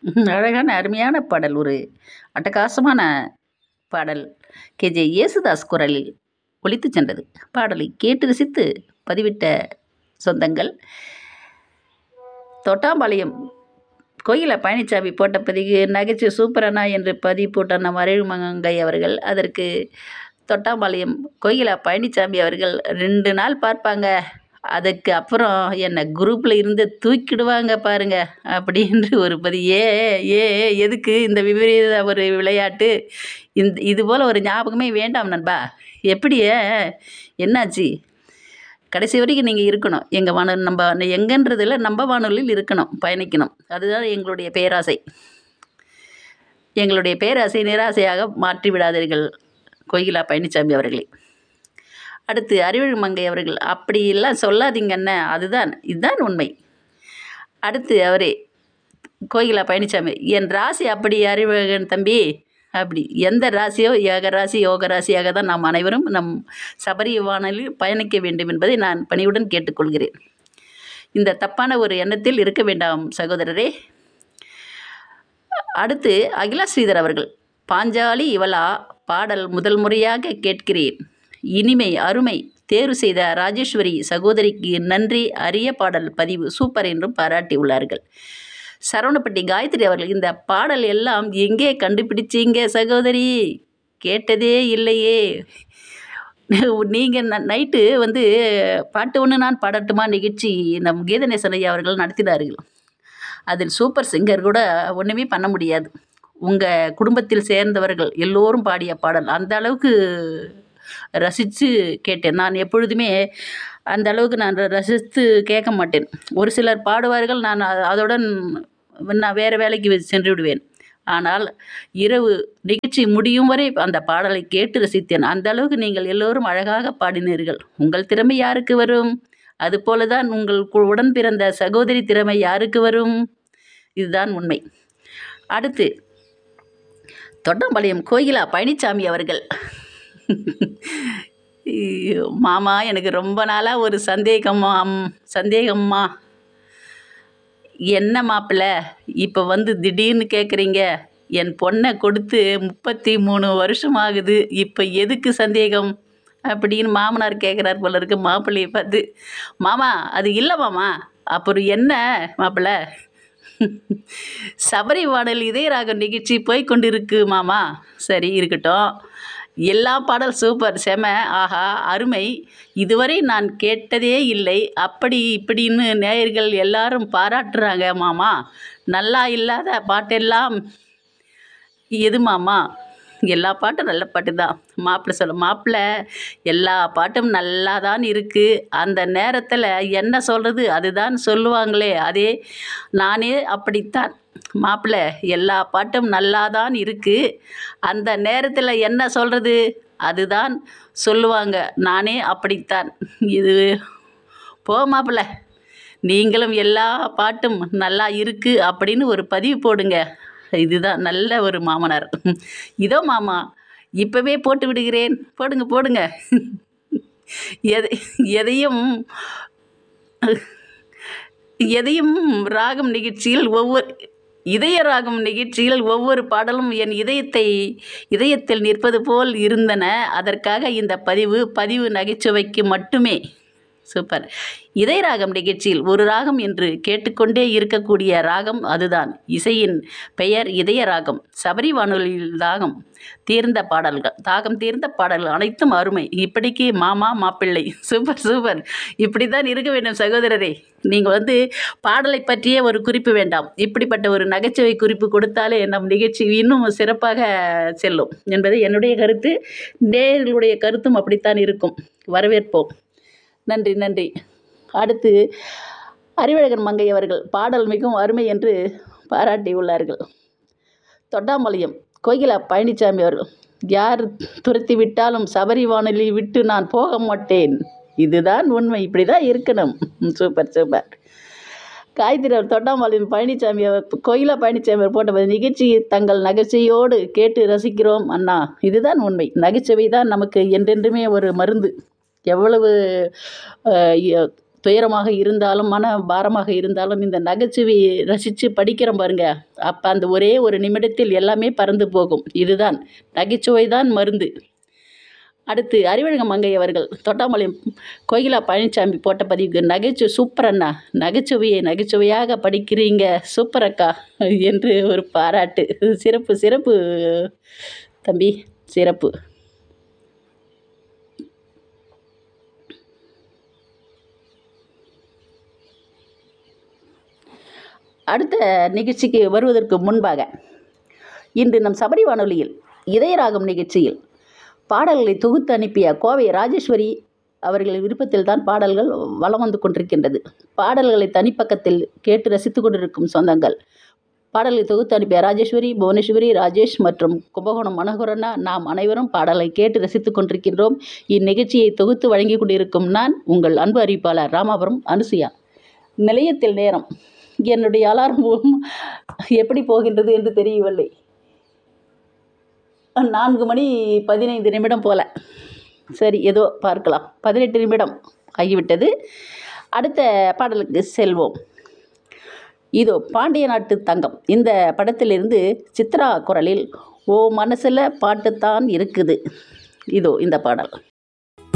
அழகான அருமையான பாடல் ஒரு அட்டகாசமான பாடல் கேஜே யேசுதாஸ் குரலில் ஒலித்து சென்றது பாடலை கேட்டு ரசித்து பதிவிட்ட சொந்தங்கள் தொட்டாம்பாளையம் கோயில பழனிசாமி போட்ட பதிவு நகைச்சுவை சூப்பரண்ணா என்று பதிவு போட்ட நம்ம அருள்மங்கை அவர்கள் அதற்கு தொட்டாம்பாளையம் கோயிலா பழனிசாமி அவர்கள் ரெண்டு நாள் பார்ப்பாங்க அதுக்கு அப்புறம் என்னை குரூப்பில் இருந்து தூக்கிடுவாங்க பாருங்க அப்படின்னு ஒரு பதிவு ஏ ஏ எதுக்கு இந்த விபரீத ஒரு விளையாட்டு இந்த இது போல் ஒரு ஞாபகமே வேண்டாம் நண்பா எப்படி என்னாச்சு கடைசி வரைக்கும் நீங்கள் இருக்கணும் எங்கள் வானொலி நம்ம எங்கன்றதில் நம்ம வானொலியில் இருக்கணும் பயணிக்கணும் அதுதான் எங்களுடைய பேராசை எங்களுடைய பேராசை நிராசையாக மாற்றி விடாதீர்கள் கோகிலா பழனிசாமி அவர்களே அடுத்து அறிவழி மங்கை அவர்கள் அப்படியெல்லாம் சொல்லாதீங்கண்ணே அதுதான் இதுதான் உண்மை அடுத்து அவரே கோகிலா பழனிசாமி என் ராசி அப்படி அறிவழகன் தம்பி அப்படி எந்த ராசியோ ஏக ராசி யோக ராசியாக தான் நாம் அனைவரும் நம் சபரி வானலில் பயணிக்க வேண்டும் என்பதை நான் பணிவுடன் கேட்டுக்கொள்கிறேன் இந்த தப்பான ஒரு எண்ணத்தில் இருக்க வேண்டாம் சகோதரரே அடுத்து அகிலா ஸ்ரீதர் அவர்கள் பாஞ்சாலி இவளா பாடல் முதல் முறையாக கேட்கிறேன் இனிமை அருமை தேர்வு செய்த ராஜேஸ்வரி சகோதரிக்கு நன்றி அரிய பாடல் பதிவு சூப்பர் என்றும் பாராட்டியுள்ளார்கள் சரவணப்பட்டி காயத்ரி அவர்கள் இந்த பாடல் எல்லாம் எங்கே கண்டுபிடிச்சீங்க சகோதரி கேட்டதே இல்லையே நீங்கள் நைட்டு வந்து பாட்டு ஒன்று நான் பாடட்டுமா நிகழ்ச்சி நம் கீதநேசன் ஐயா அவர்கள் நடத்தினார்கள் அதில் சூப்பர் சிங்கர் கூட ஒன்றுமே பண்ண முடியாது உங்கள் குடும்பத்தில் சேர்ந்தவர்கள் எல்லோரும் பாடிய பாடல் அந்த அளவுக்கு ரசித்து கேட்டேன் நான் எப்பொழுதுமே அந்த அளவுக்கு நான் ரசித்து கேட்க மாட்டேன் ஒரு சிலர் பாடுவார்கள் நான் அதோடன் நான் வேறு வேலைக்கு சென்று விடுவேன் ஆனால் இரவு நிகழ்ச்சி முடியும் வரை அந்த பாடலை கேட்டு ரசித்தேன் அந்த அளவுக்கு நீங்கள் எல்லோரும் அழகாக பாடினீர்கள் உங்கள் திறமை யாருக்கு வரும் அதுபோல தான் உங்கள் உடன் பிறந்த சகோதரி திறமை யாருக்கு வரும் இதுதான் உண்மை அடுத்து தொட்டம்பாளையம் கோயிலா பழனிசாமி அவர்கள் மாமா எனக்கு ரொம்ப நாளாக ஒரு சந்தேகம்மா சந்தேகம்மா என்ன மாப்பிள்ள இப்போ வந்து திடீர்னு கேட்குறீங்க என் பொண்ணை கொடுத்து முப்பத்தி மூணு வருஷம் ஆகுது இப்போ எதுக்கு சந்தேகம் அப்படின்னு மாமனார் கேட்குறார் போல இருக்கு மாப்பிள்ளையை பார்த்து மாமா அது இல்லை மாமா அப்புறம் என்ன மாப்பிள்ள சபரி வாடல் இதய ராகம் நிகழ்ச்சி போய் கொண்டிருக்கு மாமா சரி இருக்கட்டும் எல்லா பாடல் சூப்பர் செம ஆஹா அருமை இதுவரை நான் கேட்டதே இல்லை அப்படி இப்படின்னு நேயர்கள் எல்லாரும் பாராட்டுறாங்க மாமா நல்லா இல்லாத பாட்டெல்லாம் எது மாமா எல்லா பாட்டும் நல்ல பாட்டு தான் மாப்பிள்ளை சொல்ல மாப்பிள்ளை எல்லா பாட்டும் நல்லா தான் இருக்குது அந்த நேரத்தில் என்ன சொல்கிறது அதுதான் சொல்லுவாங்களே அதே நானே அப்படித்தான் மாப்பிள்ளை எல்லா பாட்டும் நல்லா தான் இருக்குது அந்த நேரத்தில் என்ன சொல்கிறது அதுதான் சொல்லுவாங்க நானே அப்படித்தான் இது போ மாப்பிள்ளை நீங்களும் எல்லா பாட்டும் நல்லா இருக்குது அப்படின்னு ஒரு பதிவு போடுங்க இதுதான் நல்ல ஒரு மாமனார் இதோ மாமா இப்போவே போட்டு விடுகிறேன் போடுங்க போடுங்க எதை எதையும் எதையும் ராகம் நிகழ்ச்சியில் ஒவ்வொரு இதய ராகம் நிகழ்ச்சியில் ஒவ்வொரு பாடலும் என் இதயத்தை இதயத்தில் நிற்பது போல் இருந்தன அதற்காக இந்த பதிவு பதிவு நகைச்சுவைக்கு மட்டுமே சூப்பர் இதய ராகம் நிகழ்ச்சியில் ஒரு ராகம் என்று கேட்டுக்கொண்டே இருக்கக்கூடிய ராகம் அதுதான் இசையின் பெயர் இதய ராகம் சபரி வானொலியில் தாகம் தீர்ந்த பாடல்கள் தாகம் தீர்ந்த பாடல்கள் அனைத்தும் அருமை இப்படிக்கு மாமா மாப்பிள்ளை சூப்பர் சூப்பர் இப்படி தான் இருக்க வேண்டும் சகோதரரே நீங்கள் வந்து பாடலை பற்றிய ஒரு குறிப்பு வேண்டாம் இப்படிப்பட்ட ஒரு நகைச்சுவை குறிப்பு கொடுத்தாலே நம் நிகழ்ச்சி இன்னும் சிறப்பாக செல்லும் என்பது என்னுடைய கருத்து நேர்களுடைய கருத்தும் அப்படித்தான் இருக்கும் வரவேற்போம் நன்றி நன்றி அடுத்து அறிவழகன் மங்கை அவர்கள் பாடல் மிகவும் அருமை என்று பாராட்டியுள்ளார்கள் தொட்டாம்பாளையம் கோகிலா பழனிசாமி அவர்கள் யார் துரத்தி விட்டாலும் சபரி வானொலி விட்டு நான் போக மாட்டேன் இதுதான் உண்மை இப்படி தான் இருக்கணும் சூப்பர் சூப்பர் காய்த்திரி அவர் தொட்டாம்பாளையம் பழனிசாமி அவர் கோயிலா பழனிசாமி அவர் போட்ட நிகழ்ச்சி தங்கள் நகைச்சுவையோடு கேட்டு ரசிக்கிறோம் அண்ணா இதுதான் உண்மை நகைச்சுவை தான் நமக்கு என்றென்றுமே ஒரு மருந்து எவ்வளவு துயரமாக இருந்தாலும் மன பாரமாக இருந்தாலும் இந்த நகைச்சுவையை ரசித்து படிக்கிறோம் பாருங்க அப்போ அந்த ஒரே ஒரு நிமிடத்தில் எல்லாமே பறந்து போகும் இதுதான் நகைச்சுவை தான் மருந்து அடுத்து அறிவழக மங்கை அவர்கள் தொட்டாமலையம் கோகிலா பழனிசாமி போட்ட பதிவுக்கு நகைச்சுவை சூப்பர் அண்ணா நகைச்சுவையை நகைச்சுவையாக படிக்கிறீங்க சூப்பர் அக்கா என்று ஒரு பாராட்டு சிறப்பு சிறப்பு தம்பி சிறப்பு அடுத்த நிகழ்ச்சிக்கு வருவதற்கு முன்பாக இன்று நம் சபரி வானொலியில் இதயராகம் நிகழ்ச்சியில் பாடல்களை தொகுத்து அனுப்பிய கோவை ராஜேஸ்வரி அவர்களின் விருப்பத்தில் தான் பாடல்கள் வலம் வந்து கொண்டிருக்கின்றது பாடல்களை தனிப்பக்கத்தில் கேட்டு ரசித்து கொண்டிருக்கும் சொந்தங்கள் பாடலை தொகுத்து அனுப்பிய ராஜேஸ்வரி புவனேஸ்வரி ராஜேஷ் மற்றும் கும்பகோணம் மனோகரனா நாம் அனைவரும் பாடலை கேட்டு ரசித்து கொண்டிருக்கின்றோம் இந்நிகழ்ச்சியை தொகுத்து வழங்கி கொண்டிருக்கும் நான் உங்கள் அன்பு அறிவிப்பாளர் ராமாபுரம் அனுசுயா நிலையத்தில் நேரம் என்னுடைய அலாரம் எப்படி போகின்றது என்று தெரியவில்லை நான்கு மணி பதினைந்து நிமிடம் போல சரி ஏதோ பார்க்கலாம் பதினெட்டு நிமிடம் ஆகிவிட்டது அடுத்த பாடலுக்கு செல்வோம் இதோ பாண்டிய நாட்டு தங்கம் இந்த படத்திலிருந்து சித்ரா குரலில் ஓ மனசில் பாட்டுத்தான் இருக்குது இதோ இந்த பாடல்